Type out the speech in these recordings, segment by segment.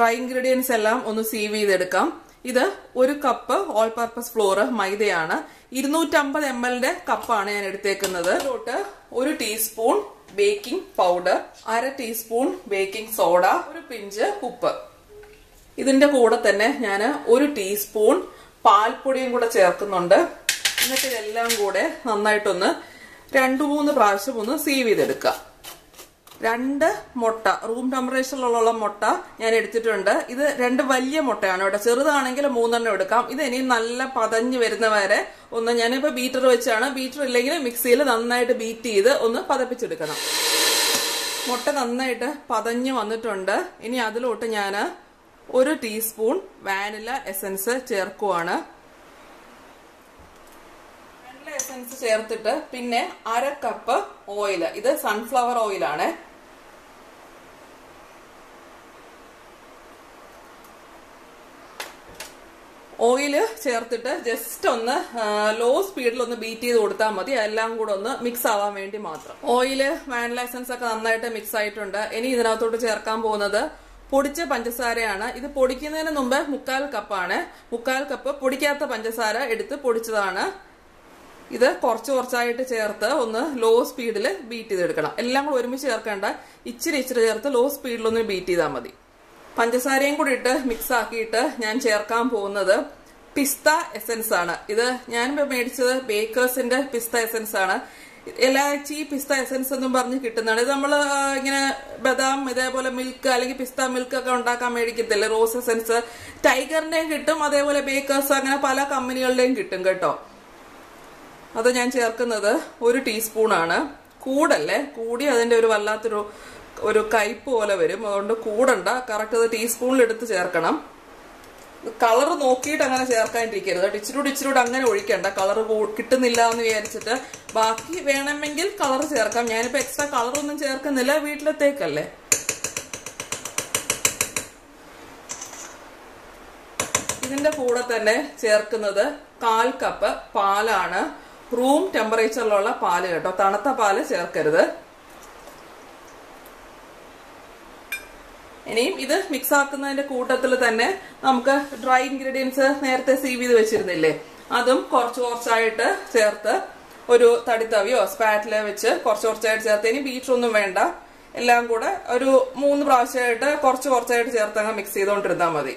Dry ingredients എല്ലാം ഒന്ന് sieve ചെയ്തെടുക്കാം ഇത് ഒരു കപ്പ് ഓൾ പർപ്പസ് ഫ്ലോർ മൈദയാണ് ഇരുന്നൂറ്റമ്പത് എം എല്ലിന്റെ കപ്പാണ് ഞാൻ എടുത്തേക്കുന്നത് ഇതിലോട്ട് ഒരു ടീസ്പൂൺ ബേക്കിംഗ് പൗഡർ അര ടീസ്പൂൺ ബേക്കിംഗ് സോഡ ഒരു പിഞ്ച് ഉപ്പ് ഇതിന്റെ കൂടെ തന്നെ ഞാൻ ഒരു ടീസ്പൂൺ പാൽപ്പൊടിയും കൂടെ ചേർക്കുന്നുണ്ട് എന്നിട്ട് ഇതെല്ലാം കൂടെ നന്നായിട്ടൊന്ന് രണ്ടു മൂന്ന് പ്രാവശ്യം ഒന്ന് സീവ് ചെയ്തെടുക്കുക രണ്ട് മുട്ട റൂം ടെമ്പറേച്ചറിലുള്ള മുട്ട ഞാൻ എടുത്തിട്ടുണ്ട് ഇത് രണ്ട് വലിയ മുട്ടയാണ് കേട്ടോ ചെറുതാണെങ്കിൽ മൂന്നെണ്ണം എടുക്കാം ഇത് ഇനി നല്ല പതഞ്ഞു വരുന്ന വരെ ഒന്ന് ഞാനിപ്പോ ബീറ്റർ വെച്ചാണ് ബീറ്റർ ഇല്ലെങ്കിൽ മിക്സിയിൽ നന്നായിട്ട് ബീറ്റ് ചെയ്ത് ഒന്ന് പതപ്പിച്ചെടുക്കണം മുട്ട നന്നായിട്ട് പതഞ്ഞു വന്നിട്ടുണ്ട് ഇനി അതിലോട്ട് ഞാൻ ഒരു ടീസ്പൂൺ വാനില എസൻസ് ചേർക്കുവാണ് വാനില എസൻസ് ചേർത്തിട്ട് പിന്നെ അര കപ്പ് ഓയിൽ ഇത് സൺഫ്ലവർ ഓയിലാണ് ഓയില് ചേർത്തിട്ട് ജസ്റ്റ് ഒന്ന് ലോ സ്പീഡിൽ ഒന്ന് ബീറ്റ് ചെയ്ത് കൊടുത്താൽ മതി എല്ലാം കൂടെ ഒന്ന് മിക്സ് ആവാൻ വേണ്ടി മാത്രം ഓയില് വാനില എസൻസ് ഒക്കെ നന്നായിട്ട് മിക്സ് ആയിട്ടുണ്ട് ഇനി ഇതിനകത്തോട്ട് ചേർക്കാൻ പോകുന്നത് പൊടിച്ച പഞ്ചസാരയാണ് ഇത് പൊടിക്കുന്നതിന് മുമ്പ് മുക്കാൽ കപ്പാണ് മുക്കാൽ കപ്പ് പൊടിക്കാത്ത പഞ്ചസാര എടുത്ത് പൊടിച്ചതാണ് ഇത് കുറച്ച് കുറച്ചായിട്ട് ചേർത്ത് ഒന്ന് ലോ സ്പീഡിൽ ബീറ്റ് ചെയ്തെടുക്കണം എല്ലാം കൂടെ ഒരുമിച്ച് ചേർക്കേണ്ട ഇച്ചിരി ഇച്ചിരി ചേർത്ത് ലോ സ്പീഡിൽ ഒന്ന് ബീറ്റ് ചെയ്താൽ മതി പഞ്ചസാരയും കൂടി ഇട്ട് മിക്സ് ആക്കിയിട്ട് ഞാൻ ചേർക്കാൻ പോകുന്നത് പിസ്ത എസൻസ് ആണ് ഇത് ഞാൻ മേടിച്ചത് ബേക്കേഴ്സിന്റെ പിസ്ത എസൻസ് ആണ് എലാച്ചി പിസ്ത എസൻസ് എന്നും പറഞ്ഞ് കിട്ടുന്നതാണ് ഇത് നമ്മൾ ഇങ്ങനെ ബദാം ഇതേപോലെ മിൽക്ക് അല്ലെങ്കിൽ പിസ്ത മിൽക്ക് ഒക്കെ ഉണ്ടാക്കാൻ മേടിക്കത്തില്ലേ റോസ് എസൻസ് ടൈഗറിന്റെയും കിട്ടും അതേപോലെ ബേക്കേഴ്സ് അങ്ങനെ പല കമ്പനികളുടെയും കിട്ടും കേട്ടോ അത് ഞാൻ ചേർക്കുന്നത് ഒരു ടീസ്പൂണാണ് കൂടല്ലേ കൂടി അതിന്റെ ഒരു വല്ലാത്തൊരു ഒരു കയ്പ് പോലെ വരും അതുകൊണ്ട് കൂടണ്ട കറക്റ്റ് അത് ടീസ്പൂണിൽ എടുത്ത് ചേർക്കണം കളർ നോക്കിയിട്ട് അങ്ങനെ ചേർക്കാണ്ടിരിക്കരുത് ഇച്ചിരൂടെ ഇച്ചിരൂടെ അങ്ങനെ ഒഴിക്കണ്ട കളർ കിട്ടുന്നില്ല എന്ന് വിചാരിച്ചിട്ട് ബാക്കി വേണമെങ്കിൽ കളർ ചേർക്കാം ഞാനിപ്പോ എക്സ്ട്രാ കളറൊന്നും ചേർക്കുന്നില്ല വീട്ടിലത്തേക്കല്ലേ ഇതിന്റെ കൂടെ തന്നെ ചേർക്കുന്നത് കാൽ കപ്പ് പാലാണ് റൂം ടെമ്പറേച്ചറിലുള്ള പാല് കേട്ടോ തണുത്ത പാല് ചേർക്കരുത് ഇനിയും ഇത് മിക്സ് ആക്കുന്നതിന്റെ കൂട്ടത്തിൽ തന്നെ നമുക്ക് ഡ്രൈ ഇൻഗ്രീഡിയൻസ് നേരത്തെ സീവ് ചെയ്ത് വെച്ചിരുന്നില്ലേ അതും കുറച്ച് കുറച്ചായിട്ട് ചേർത്ത് ഒരു തടിത്തവിയോ സ്പാറ്റിലോ വെച്ച് കുറച്ച് കുറച്ചായിട്ട് ചേർത്ത് ഇനി ബീറ്റർ ഒന്നും വേണ്ട എല്ലാം കൂടെ ഒരു മൂന്ന് പ്രാവശ്യമായിട്ട് കുറച്ച് കുറച്ചായിട്ട് ചേർത്ത് അങ്ങ് മിക്സ് ചെയ്തുകൊണ്ടിരുന്നാൽ മതി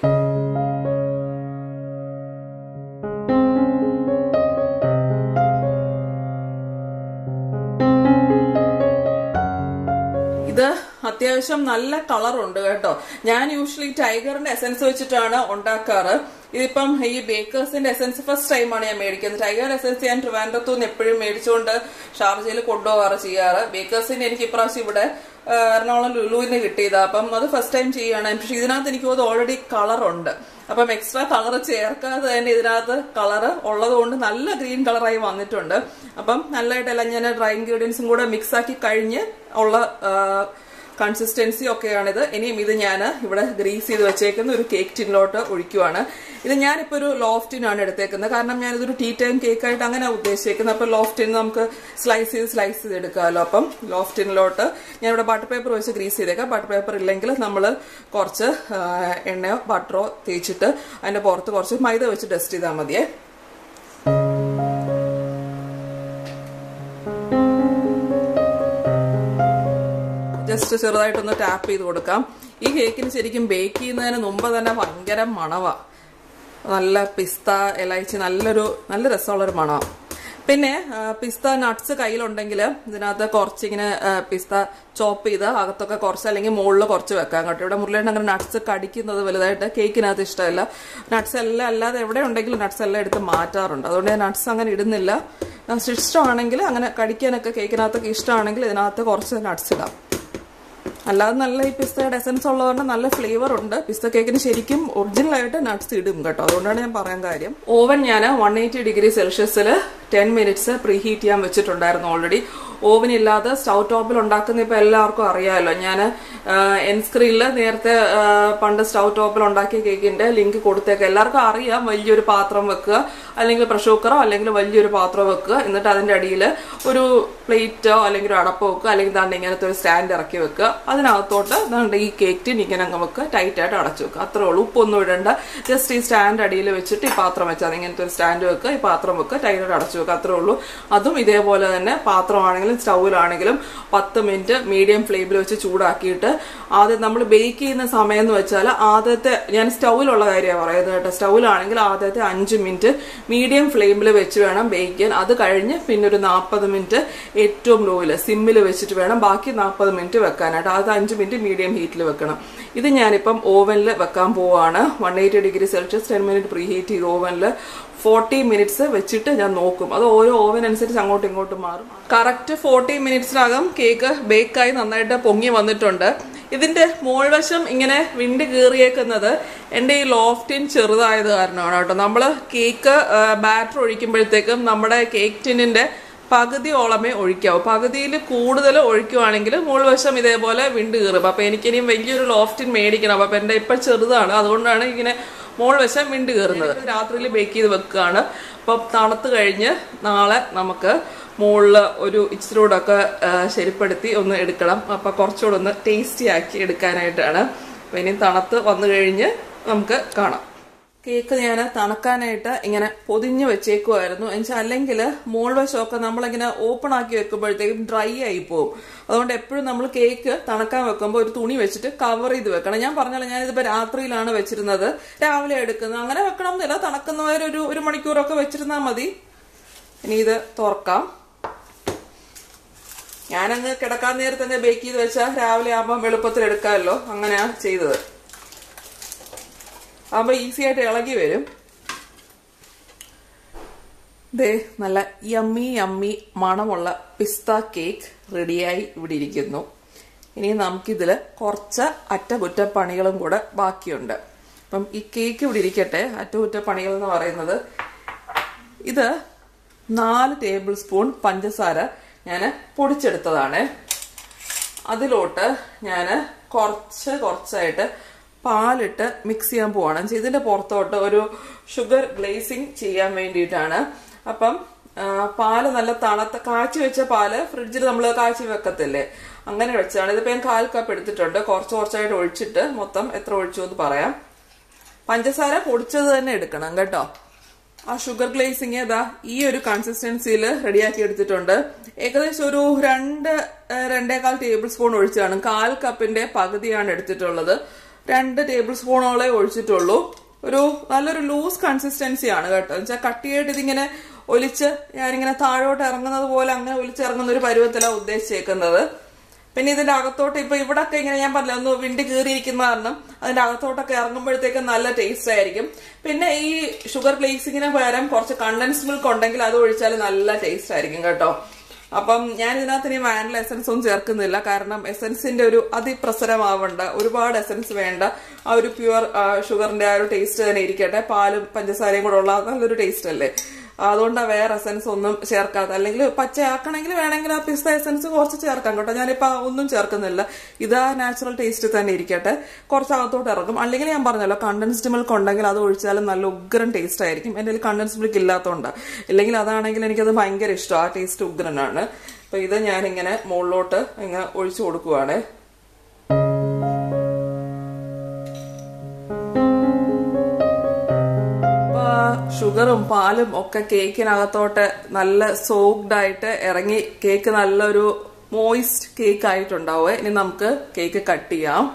ഇത് അത്യാവശ്യം നല്ല കളറുണ്ട് കേട്ടോ ഞാൻ യൂഷ്വലി ടൈഗറിന്റെ എസൻസ് വെച്ചിട്ടാണ് ഉണ്ടാക്കാറ് ഇതിപ്പം ഈ ബേക്കേഴ്സിന്റെ എസൻസ് ഫസ്റ്റ് ടൈമാണ് ഞാൻ മേടിക്കുന്നത് ടൈഗർ എസൻസ് ഞാൻ ട്രിവാൻഡ്രത്തു നിന്ന് എപ്പോഴും മേടിച്ചുകൊണ്ട് ഷാർജയിൽ കൊണ്ടുപോകാറ് ചെയ്യാറ് ബേക്കേഴ്സിന്റെ എനിക്ക് ഇപ്രാവശ്യം ഇവിടെ എറണാകുളം ലുലുവിന് കിട്ടിയതാ അപ്പം അത് ഫസ്റ്റ് ടൈം ചെയ്യുകയാണ് പക്ഷെ ഇതിനകത്ത് എനിക്ക് തോന്നുന്നു ഓൾറെഡി കളറുണ്ട് അപ്പം എക്സ്ട്രാ കളർ ചേർക്കാതെ തന്നെ ഇതിനകത്ത് കളർ ഉള്ളത് കൊണ്ട് നല്ല ഗ്രീൻ കളറായി വന്നിട്ടുണ്ട് അപ്പം നല്ലതായിട്ടെല്ലാം ഞാൻ ഡ്രൈ ഇൻഗ്രീഡിയൻസും കൂടെ മിക്സ് ആക്കി കഴിഞ്ഞ് ഉള്ള കൺസിസ്റ്റൻസി ഒക്കെയാണിത് ഇനിയും ഇത് ഞാൻ ഇവിടെ ഗ്രീസ് ചെയ്ത് വെച്ചേക്കുന്ന ഒരു കേക്ക് ടിന്നിലോട്ട് ഒഴിക്കുവാണ് ഇത് ഞാനിപ്പോൾ ഒരു ലോഫ്റ്റിനാണ് എടുത്തേക്കുന്നത് കാരണം ഞാനിതൊരു ടീ ടൈം കേക്കായിട്ട് അങ്ങനെ ഉദ്ദേശിക്കുന്നത് അപ്പോൾ ലോഫ്റ്റിന് നമുക്ക് സ്ലൈസ് ചെയ്ത് സ്ലൈസ് ചെയ്ത് എടുക്കാമല്ലോ അപ്പം ലോഫ്റ്റിനിലോട്ട് ഞാനിവിടെ ബട്ടർ പേപ്പർ വെച്ച് ഗ്രീസ് ചെയ്തേക്കാം ബട്ടർ പേപ്പർ ഇല്ലെങ്കിൽ നമ്മൾ കുറച്ച് എണ്ണയോ ബട്ടറോ തേച്ചിട്ട് അതിൻ്റെ പുറത്ത് കുറച്ച് മൈദ വെച്ച് ഡസ്റ്റ് ചെയ്താൽ മതിയേ ജസ്റ്റ് ചെറുതായിട്ടൊന്ന് ടാപ്പ് ചെയ്ത് കൊടുക്കാം ഈ കേക്കിന് ശരിക്കും ബേക്ക് ചെയ്യുന്നതിന് മുമ്പ് തന്നെ ഭയങ്കര മണവാ നല്ല പിസ്ത ഇലയിച്ച് നല്ലൊരു നല്ല രസമുള്ളൊരു മണമാണ് പിന്നെ പിസ്ത നട്ട്സ് കയ്യിലുണ്ടെങ്കിൽ ഇതിനകത്ത് കുറച്ചിങ്ങനെ പിസ്ത ചോപ്പ് ചെയ്ത് അകത്തൊക്കെ കുറച്ച് അല്ലെങ്കിൽ മുകളിൽ കുറച്ച് വെക്കാം കേട്ടോ ഇവിടെ മുരളിയുടെ അങ്ങനെ നട്ട്സ് കടിക്കുന്നത് വലുതായിട്ട് കേക്കിനകത്ത് ഇഷ്ടമല്ല നട്ട്സ് എല്ലാം അല്ലാതെ എവിടെ ഉണ്ടെങ്കിലും നട്ട്സ് എല്ലാം എടുത്ത് മാറ്റാറുണ്ട് അതുകൊണ്ട് ഞാൻ നട്ട്സ് അങ്ങനെ ഇടുന്നില്ല ഇഷ്ടമാണെങ്കിൽ അങ്ങനെ കടിക്കാനൊക്കെ കേക്കിനകത്തൊക്കെ ഇഷ്ടമാണെങ്കിൽ ഇതിനകത്ത് കുറച്ച് നട്ട്സ് ഇടാം അല്ലാതെ നല്ല ഈ പിസ്തയുടെ എസൻസ് ഉള്ളതുകൊണ്ട് നല്ല ഫ്ലേവർ ഉണ്ട് പിസ്ത കേക്കിന് ശരിക്കും ഒറിജിനൽ ആയിട്ട് നട്ട്സ് ഇടും കേട്ടോ അതുകൊണ്ടാണ് ഞാൻ പറയാൻ കാര്യം ഓവൻ ഞാൻ വൺ എയ്റ്റി ഡിഗ്രി സെൽഷ്യസിൽ ടെൻ മിനിറ്റ്സ് പ്രീ ഹീറ്റ് ചെയ്യാൻ വെച്ചിട്ടുണ്ടായിരുന്നു ഓൾറെഡി ഓവൻ ഇല്ലാതെ സ്റ്റൗ ടോപ്പിൽ ഉണ്ടാക്കുന്ന ഇപ്പൊ എല്ലാവർക്കും അറിയാമല്ലോ ഞാൻ എൻ സ്ക്രീനിൽ നേരത്തെ ആ, പണ്ട് സ്റ്റൗ ടോപ്പിൽ ഉണ്ടാക്കിയ കേക്കിന്റെ ലിങ്ക് കൊടുത്തേക്ക് എല്ലാവർക്കും അറിയാം വലിയൊരു പാത്രം വെക്കുക അല്ലെങ്കിൽ പ്രഷർ കുക്കറോ അല്ലെങ്കിൽ വലിയൊരു പാത്രം വെക്കുക എന്നിട്ട് അതിന്റെ അടിയിൽ ഒരു പ്ലേറ്റോ അല്ലെങ്കിൽ ഒരു അടപ്പോ വെക്കുക അല്ലെങ്കിൽ ദാണ്ട് ഇങ്ങനത്തെ ഒരു സ്റ്റാൻഡ് ഇറക്കി വെക്കുക അതിനകത്തോട്ട് ദാണ്ട് ഈ കേക്ക് ടിൻ ഇങ്ങനെ അങ്ങ് വെക്കുക ടൈറ്റ് ആയിട്ട് അടച്ചു വെക്കുക അത്രേ ഉള്ളൂ ഉപ്പൊന്നും ഇടണ്ട ജസ്റ്റ് ഈ സ്റ്റാൻഡ് അടിയിൽ വെച്ചിട്ട് ഈ പാത്രം വെച്ചാൽ മതി. ഇങ്ങനത്തെ ഒരു സ്റ്റാൻഡ് വെക്കുക ഈ പാത്രം വെക്കുക ടൈറ്റ് ആയിട്ട് അടച്ചു വെക്കുക അത്രേ ഉള്ളൂ അതും ഇതേപോലെ തന്നെ പാത്രമാണെങ്കിലും സ്റ്റൗവിലാണെങ്കിലും പത്ത് മിനിറ്റ് മീഡിയം ഫ്ലെയിമിൽ വെച്ച് ചൂടാക്കിയിട്ട് ആദ്യം നമ്മൾ ബേക്ക് ചെയ്യുന്ന സമയം എന്ന് വെച്ചാൽ ആദ്യത്തെ ഞാൻ സ്റ്റൗവിലുള്ള കാര്യമാണ് പറയുന്നത് കേട്ടോ സ്റ്റൗവിലാണെങ്കിൽ ആദ്യത്തെ അഞ്ച് മിനിറ്റ് മീഡിയം ഫ്ലെയിമിൽ വെച്ച് വേണം ബേക്ക് ചെയ്യാൻ അത് കഴിഞ്ഞ് പിന്നെ ഒരു നാൽപ്പത് മിനിറ്റ് ഏറ്റവും ലോയിൽ സിമ്മിൽ വെച്ചിട്ട് വേണം ബാക്കി നാൽപ്പത് മിനിറ്റ് വെക്കാനായിട്ട് അത് അഞ്ച് മിനിറ്റ് മീഡിയം ഹീറ്റിൽ വെക്കണം ഇത് ഞാനിപ്പം ഓവനിൽ വെക്കാൻ പോവാണ് one eighty degree Celsius ten minute pre heat ചെയ്ത് ഓവനിൽ ഫോർട്ടി മിനിറ്റ്സ് വെച്ചിട്ട് ഞാൻ നോക്കും അത് ഓരോ ഓവൻ അനുസരിച്ച് അങ്ങോട്ടും ഇങ്ങോട്ടും മാറും കറക്റ്റ് ഫോർട്ടി മിനിറ്റ്സിനകം കേക്ക് ബേക്കായി നന്നായിട്ട് പൊങ്ങി വന്നിട്ടുണ്ട് ഇതിന്റെ മോൾവശം ഇങ്ങനെ വിണ്ട് കീറിയേക്കുന്നത് എൻ്റെ ഈ ലോഫ്റ്റിൻ ചെറുതായത് കാരണമാണ് കേട്ടോ നമ്മൾ കേക്ക് ബാറ്റർ ഒഴിക്കുമ്പോഴത്തേക്കും നമ്മുടെ കേക്ക് ടിന്നിന്റെ പകുതിയോളമേ ഒഴിക്കാവൂ പകുതിയിൽ കൂടുതൽ ഒഴിക്കുവാണെങ്കിൽ മുൾവശം ഇതേപോലെ വിണ്ട് കീറും അപ്പൊ എനിക്കിനിയും വലിയൊരു ലോഫ്റ്റിൻ മേടിക്കണം അപ്പൊ എന്റെ ഇപ്പൊ ചെറുതാണ് അതുകൊണ്ടാണ് ഇങ്ങനെ മോൾ വശം വിണ്ട് കയറുന്നത് രാത്രിയിൽ ബേക്ക് ചെയ്ത് വെക്കുകയാണ് അപ്പം തണുത്ത് കഴിഞ്ഞ് നാളെ നമുക്ക് മുകളിൽ ഒരു ഇച്ചിരി കൂടെ ഒക്കെ ആ, ശരിപ്പെടുത്തി ഒന്ന് എടുക്കണം അപ്പൊ കുറച്ചുകൂടെ ഒന്ന് ടേസ്റ്റി ആക്കി എടുക്കാനായിട്ടാണ് അപ്പൊ ഇനി തണുത്ത് വന്നു കഴിഞ്ഞ് നമുക്ക് കാണാം കേക്ക് ഞാൻ തണുക്കാനായിട്ട് ഇങ്ങനെ പൊതിഞ്ഞ് വെച്ചേക്കുമായിരുന്നു എന്നുവെച്ചാൽ അല്ലെങ്കിൽ മോൾ വശമൊക്കെ നമ്മളിങ്ങനെ ഓപ്പൺ ആക്കി വെക്കുമ്പോഴത്തേക്കും ഡ്രൈ ആയി പോകും അതുകൊണ്ട് എപ്പോഴും നമ്മൾ കേക്ക് തണുക്കാൻ വെക്കുമ്പോൾ ഒരു തുണി വെച്ചിട്ട് കവർ ചെയ്ത് വെക്കണം ഞാൻ പറഞ്ഞല്ലോ ഞാനിതിപ്പോൾ രാത്രിയിലാണ് വെച്ചിരുന്നത് രാവിലെ എടുക്കുന്നത് അങ്ങനെ വെക്കണം എന്നില്ല തണുക്കുന്നവരൊരു ഒരു മണിക്കൂറൊക്കെ വെച്ചിരുന്നാൽ മതി ഇനി ഇത് തുറക്കാം ഞാനങ്ങ് കിടക്കാൻ നേരത്തെ തന്നെ ബേക്ക് ചെയ്ത് വെച്ചാൽ രാവിലെ ആകുമ്പോൾ എളുപ്പത്തിൽ എടുക്കാമല്ലോ അങ്ങനെയാണ് ചെയ്തത് ആകുമ്പോൾ ഈസി ആയിട്ട് ഇളകി വരും ദേ നല്ല യമ്മി യമ്മി മണമുള്ള പിസ്ത കേക്ക് റെഡിയായി ഇവിടെ ഇരിക്കുന്നു ഇനി നമുക്കിതിൽ കുറച്ച് അറ്റകുറ്റപ്പണികളും കൂടെ ബാക്കിയുണ്ട് അപ്പം ഈ കേക്ക് ഇവിടെ ഇരിക്കട്ടെ അറ്റകുറ്റപ്പണികൾ എന്ന് പറയുന്നത് ഇത് നാല് ടേബിൾ സ്പൂൺ പഞ്ചസാര ഞാൻ പൊടിച്ചെടുത്തതാണ് അതിലോട്ട് ഞാൻ കുറച്ച് കുറച്ചായിട്ട് പാലിട്ട് മിക്സ് ചെയ്യാൻ പോവാണ് എന്നുവെച്ചാ ഇതിന്റെ പുറത്തോട്ട് ഒരു ഷുഗർ ഗ്ലേസിങ് ചെയ്യാൻ വേണ്ടിയിട്ടാണ് അപ്പം ആ, പാല് നല്ല തണുത്ത കാച്ചി വെച്ച പാല് ഫ്രിഡ്ജിൽ നമ്മൾ കാച്ചി വെക്കത്തില്ലേ അങ്ങനെ വെച്ചാണ് ഇതിപ്പോ ഞാൻ കാൽ കപ്പ് എടുത്തിട്ടുണ്ട് കുറച്ച് കുറച്ചായിട്ട് ഒഴിച്ചിട്ട് മൊത്തം എത്ര ഒഴിച്ചു എന്ന് പറയാം പഞ്ചസാര പൊടിച്ചത് തന്നെ എടുക്കണം കേട്ടോ ആ ഷുഗർ ഗ്ലേസിങ് ഏതാ ഈ ഒരു കൺസിസ്റ്റൻസിയിൽ റെഡിയാക്കി എടുത്തിട്ടുണ്ട് ഏകദേശം ഒരു രണ്ട് ഏഹ്, രണ്ടേകാൽ ടേബിൾ സ്പൂൺ ഒഴിച്ചാണ് കാൽ കപ്പിന്റെ പകുതിയാണ് എടുത്തിട്ടുള്ളത് രണ്ട് ടേബിൾ സ്പൂണോളെ ഒഴിച്ചിട്ടുള്ളൂ ഒരു നല്ലൊരു ലൂസ് കൺസിസ്റ്റൻസി ആണ് കേട്ടോ എന്നുവെച്ചാൽ കട്ടിയായിട്ട് ഇതിങ്ങനെ ഒലിച്ച് ഞാനിങ്ങനെ താഴോട്ട് ഇറങ്ങുന്നത് പോലെ അങ്ങനെ ഒലിച്ചിറങ്ങുന്ന ഒരു പരുവത്തിലാണ് ഉദ്ദേശിച്ചേക്കുന്നത് പിന്നെ ഇതിന്റെ അകത്തോട്ട് ഇപ്പൊ ഇവിടൊക്കെ ഇങ്ങനെ ഞാൻ പറഞ്ഞില്ല ഒന്ന് വിണ്ട് കീറിയിരിക്കുന്ന കാരണം അതിന്റെ അകത്തോട്ടൊക്കെ ഇറങ്ങുമ്പോഴത്തേക്ക് നല്ല ടേസ്റ്റ് ആയിരിക്കും പിന്നെ ഈ ഷുഗർ ഗ്ലേസിങ്ങിന് പകരം കുറച്ച് കണ്ടൻസ് മിൽക്ക് ഉണ്ടെങ്കിൽ അത് ഒഴിച്ചാൽ നല്ല ടേസ്റ്റ് ആയിരിക്കും കേട്ടോ അപ്പം ഞാൻ ഇതിനകത്ത് ഇനി വാനില എസൻസ് ഒന്നും ചേർക്കുന്നില്ല കാരണം എസൻസിന്റെ ഒരു അതിപ്രസരമാവണ്ട ഒരുപാട് എസൻസ് വേണ്ട ആ ഒരു പ്യുവർ ഷുഗറിന്റെ ആ ഒരു ടേസ്റ്റ് തന്നെ ഇരിക്കട്ടെ പാലും പഞ്ചസാരയും കൂടെ ഉള്ള നല്ലൊരു ടേസ്റ്റ് അല്ലേ അതുകൊണ്ടാണ് വേറെ എസൻസ് ഒന്നും ചേർക്കാത്ത അല്ലെങ്കിൽ പച്ചയാക്കണമെങ്കിൽ വേണമെങ്കിൽ ആ പിസ്ത എസൻസ് കുറച്ച് ചേർക്കാം കേട്ടോ ഞാനിപ്പോ ഒന്നും ചേർക്കുന്നില്ല ഇത് ആ നാച്ചുറൽ ടേസ്റ്റ് തന്നെ ഇരിക്കട്ടെ കുറച്ച് അകത്തോട്ട് ഇറങ്ങും അല്ലെങ്കിൽ ഞാൻ പറഞ്ഞല്ലോ കണ്ടൻസ്ഡ് മിൽക്ക് ഉണ്ടെങ്കിൽ അത് ഒഴിച്ചാലും നല്ല ഉഗ്രൻ ടേസ്റ്റ് ആയിരിക്കും എൻ്റെ കണ്ടൻസ്ഡ് മിൽക്ക് ഇല്ലാത്തതുകൊണ്ട് ഇല്ലെങ്കിൽ അതാണെങ്കിൽ എനിക്കത് ഭയങ്കര ഇഷ്ടം ആ ടേസ്റ്റ് ഉഗ്രനാണ് അപ്പൊ ഇത് ഞാനിങ്ങനെ മുകളിലോട്ട് ഇങ്ങനെ ഒഴിച്ചു കൊടുക്കുവാണ് ഇപ്പൊ ഷുഗറും പാലും ഒക്കെ കേക്കിനകത്തോട്ട് നല്ല സോക്ഡ് ആയിട്ട് ഇറങ്ങി കേക്ക് നല്ലൊരു മോയിസ്റ്റ് കേക്ക് ആയിട്ടുണ്ടാവേ ഇനി നമുക്ക് കേക്ക് കട്ട് ചെയ്യാം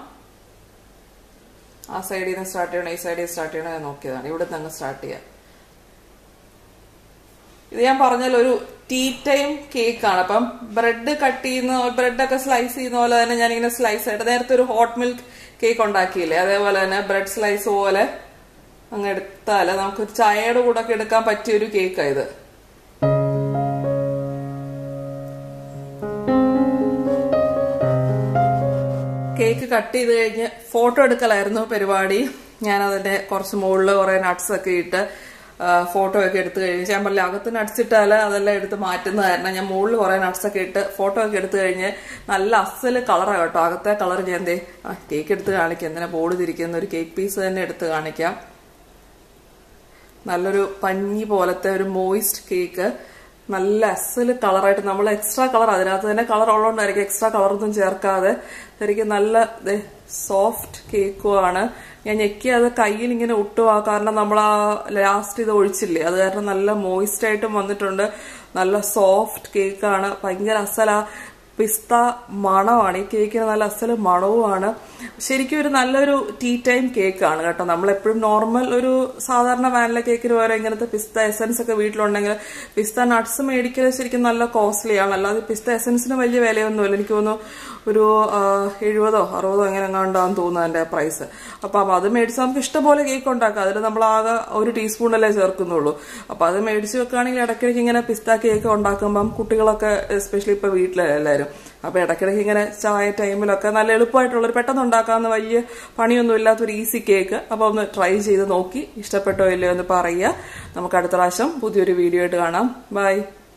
ആ സൈഡിൽ നിന്ന് സ്റ്റാർട്ട് ചെയ്യണം ഈ സൈഡിൽ സ്റ്റാർട്ട് ചെയ്യണം ഞാൻ നോക്കിയതാണ് ഇവിടെ നിന്ന് അങ്ങ് സ്റ്റാർട്ട് ചെയ്യാം ഇത് ഞാൻ പറഞ്ഞാൽ ഒരു ടീ ടൈം കേക്ക് ആണ് അപ്പം ബ്രെഡ് കട്ട് ചെയ്യുന്ന ബ്രെഡ് ഒക്കെ സ്ലൈസ് ചെയ്യുന്ന പോലെ തന്നെ ഞാനിങ്ങനെ സ്ലൈസ് ആയിട്ട് നേരത്തെ ഒരു ഹോട്ട് മിൽക്ക് കേക്ക് ഉണ്ടാക്കിയില്ലേ അതേപോലെ തന്നെ ബ്രെഡ് സ്ലൈസ് പോലെ അങ്ങ് എടുത്താല് നമുക്ക് ഒരു ചായയുടെ കൂടെ ഒക്കെ എടുക്കാൻ പറ്റിയ ഒരു കേക്കാ ഇത് കേക്ക് കട്ട് ചെയ്ത് കഴിഞ്ഞ് ഫോട്ടോ എടുക്കലായിരുന്നു പരിപാടി ഞാൻ അതിന്റെ കുറച്ച് മുകളിൽ കുറെ നട്ട്സ് ഒക്കെ ഇട്ട് ഫോട്ടോ ഒക്കെ എടുത്തു കഴിഞ്ഞ് ഞാൻ പറഞ്ഞില്ല അകത്ത് നട്ട്സ് ഇട്ടാൽ അതെല്ലാം എടുത്ത് മാറ്റുന്ന കാരണം ഞാൻ മുകളിൽ കുറെ നട്ട്സ് ഒക്കെ ഇട്ട് ഫോട്ടോ ഒക്കെ എടുത്തു കഴിഞ്ഞ് നല്ല അസല് കളറാണ് കേട്ടോ അകത്തെ കളർ ഞാൻ എന്തേ ആ കേക്ക് എടുത്ത് കാണിക്കാം എന്തിനാ ബോർഡ് തിരിക്കുന്ന ഒരു കേക്ക് പീസ് തന്നെ എടുത്ത് കാണിക്കാം നല്ലൊരു പഞ്ഞി പോലത്തെ ഒരു മോയിസ്റ്റ് കേക്ക് നല്ല അസല് കളറായിട്ട് നമ്മൾ എക്സ്ട്രാ കളർ അതിനകത്ത് തന്നെ കളർ ഉള്ളതുകൊണ്ടായിരിക്കും എക്സ്ട്രാ കളറൊന്നും ചേർക്കാതെ ശരിക്കും നല്ല സോഫ്റ്റ് കേക്കുമാണ് ഞാൻ ഞെക്കി അത് കയ്യിൽ ഇങ്ങനെ ഒട്ടുക കാരണം നമ്മൾ ആ ലാസ്റ്റ് ഇത് ഒഴിച്ചില്ലേ അത് കാരണം നല്ല മോയിസ്റ്റ് ആയിട്ടും വന്നിട്ടുണ്ട് നല്ല സോഫ്റ്റ് കേക്കാണ് ഭയങ്കര അസല പിസ്ത മണമാണ് ഈ കേക്കിന് നല്ല അസല് മണവുമാണ് ശരിക്കും ഒരു നല്ലൊരു ടീ ടൈം കേക്കാണ് കേട്ടോ നമ്മൾ എപ്പോഴും നോർമൽ ഒരു സാധാരണ വാനില കേക്കിന് പകരം ഇങ്ങനത്തെ പിസ്ത എസൻസ് ഒക്കെ വീട്ടിലുണ്ടെങ്കിൽ പിസ്ത നട്ട്സ് മേടിക്കൽ ശരിക്കും നല്ല കോസ്റ്റ്ലി ആണ് അല്ലാതെ പിസ്ത എസൻസിന് വലിയ വിലയൊന്നുമില്ല എനിക്ക് തോന്നുന്നു ഒരു ആ, എഴുപതോ അറുപതോ എങ്ങനെ എങ്ങാണ്ടാന്ന് തോന്നുന്നു അതിന്റെ പ്രൈസ് അപ്പം അത് മേടിച്ച് നമുക്ക് ഇഷ്ടംപോലെ കേക്ക് ഉണ്ടാക്കാം അതിൽ നമ്മൾ ആകെ ഒരു ടീസ്പൂണല്ലേ ചേർക്കുന്നുള്ളൂ അപ്പൊ അത് മേടിച്ച് വെക്കുകയാണെങ്കിൽ ഇടയ്ക്കിടയ്ക്ക് ഇങ്ങനെ പിസ്ത കേക്ക് ഉണ്ടാക്കുമ്പം കുട്ടികളൊക്കെ എസ്പെഷ്യലി ഇപ്പൊ വീട്ടിലെല്ലാവരും അപ്പൊ ഇടയ്ക്കിടയ്ക്ക് ഇങ്ങനെ ചായ ടൈമിലൊക്കെ നല്ല എളുപ്പമായിട്ടുള്ള ഒരു പെട്ടെന്ന് ഉണ്ടാക്കാവുന്ന വലിയ പണിയൊന്നും ഇല്ലാത്തൊരു ഈസി കേക്ക് അപ്പൊ ഒന്ന് ട്രൈ ചെയ്ത് നോക്കി ഇഷ്ടപ്പെട്ടോ ഇല്ലയോ എന്ന് പറയുക നമുക്ക് അടുത്ത പ്രാവശ്യം പുതിയൊരു വീഡിയോ ആയിട്ട് കാണാം ബൈ